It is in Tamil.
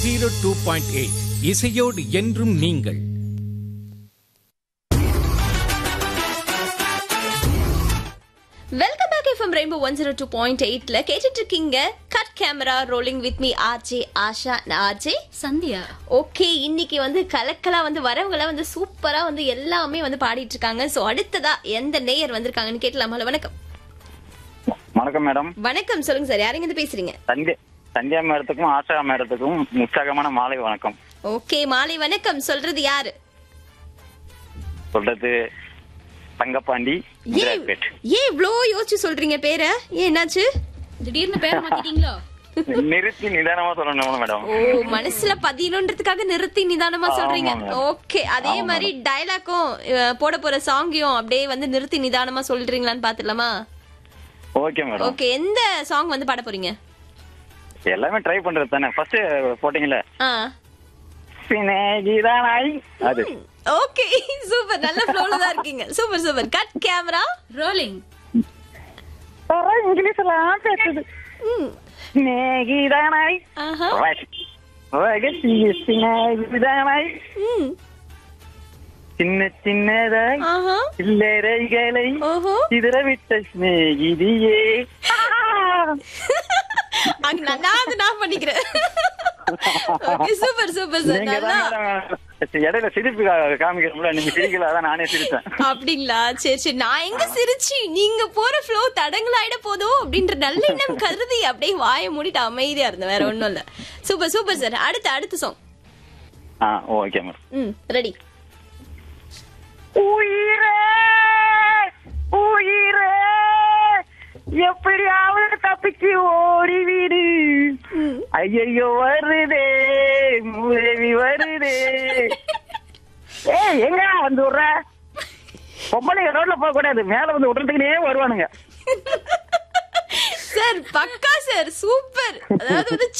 ஜீரோ டூ பாயிண்ட் எயிட் இசையோடு என்றும் நீங்கள் welcome back FM Rainbow one zero two point எயிட்ல கேட்டுட்டு இருக்கீங்க cut camera rolling with me RJ Asha RJ Sandhya okay இன்னைக்கு வந்து கலக்கலா வந்து வரவங்கள வந்து சூப்பரா வந்து எல்லாமே வந்து பாடிட்டு இருக்காங்க சோ அடுத்ததா எந்த நேயர் வந்திருக்காங்கன்னு கேட்கலாமா வணக்கம் வணக்கம் மேடம் வணக்கம் சொல்லுங்க சார் யாருங்க இருந்து பேசுறீங்க சந்தியா சந்தியா மேடத்துக்கும் ஆஷா மேடத்துக்கும் உற்சாகமான மாலை வணக்கம் ஓகே மாலை வணக்கம் சொல்றது யாரு சொல்றது தங்கப்பாண்டி ஏன் இந்திராபேட் ஏன் இவ்ளோ யோசிச்சு சொல்றீங்க பேரை ஏன் என்னாச்சு திடீர்னு பேர் மாத்திட்டீங்களோ நிறுத்தி நிதானமா சொல்லணும் மேடம் ஓ மனசுல பதியணுன்றதுக்காக நிறுத்தி நிதானமா சொல்றீங்க ஆமாங்க. ஓகே அதே ஆமாங்க. மாதிரி டயலாக்கும் போட போற சாங்கையும் அப்படியே வந்து நிறுத்தி நிதானமா சொல்றீங்களான்னு பாத்துடலாமா ஓகே மேடம் ஓகே எந்த சாங் வந்து பாட போறீங்க எல்லாமே ட்ரை பண்றது தானே ஃபர்ஸ்ட் போட்டீங்கல்ல ஆ சினேகிதானாய் அது ஓகே சூப்பர் நல்ல ஃப்ளோல தான் இருக்கீங்க super super cut camera rolling இங்கிலீஷ்லாம் பேசுது சினேகிதானாய் ஆஹா ரகசிய சினேகிதானாய் ம் சின்ன சின்னதாய் ஆஹா சில்லறைகளை ஓஹோ சிதறவிட்ட சிநேகிதியே அங்க நான் நான் அது நான் பண்ணிக்கிறேன் ஓகே சூப்பர் சூப்பர் சார் நீங்க நல்லா தான் மேடம் இடையில சிரிப்பு கா- காமிக்கிறோம்ல நீங்க சிரிக்கல அதான் நானே சிரிச்சேன் அப்படிங்களா சரி சரி நான் எங்க சிரிச்சு நீங்க போற ஃப்ளோ தடங்களாயிட போதோ அப்படின்ற நல்ல எண்ணம் கருதி அப்படியே வாயை மூடிட்டு அமைதியா இருந்தேன் வேற ஒண்ணும் இல்ல சூப்பர் சூப்பர் சார் அடுத்த அடுத்த சாங் ஆ ஓகே மேடம் ம் ரெடி உயிரே உயிரே எப்படியாவது தப்பிச்சு ஓடிவிடு ஐயோ வருதே உதவி வருதே ஏய் எங்க வந்து விடுற பொம்பளை ரோட்ல போக கூடாது மேல வந்து விடுறதுக்குனே வருவானுங்க சார் பக்கா சார் சூப்பர் அதாவது வந்து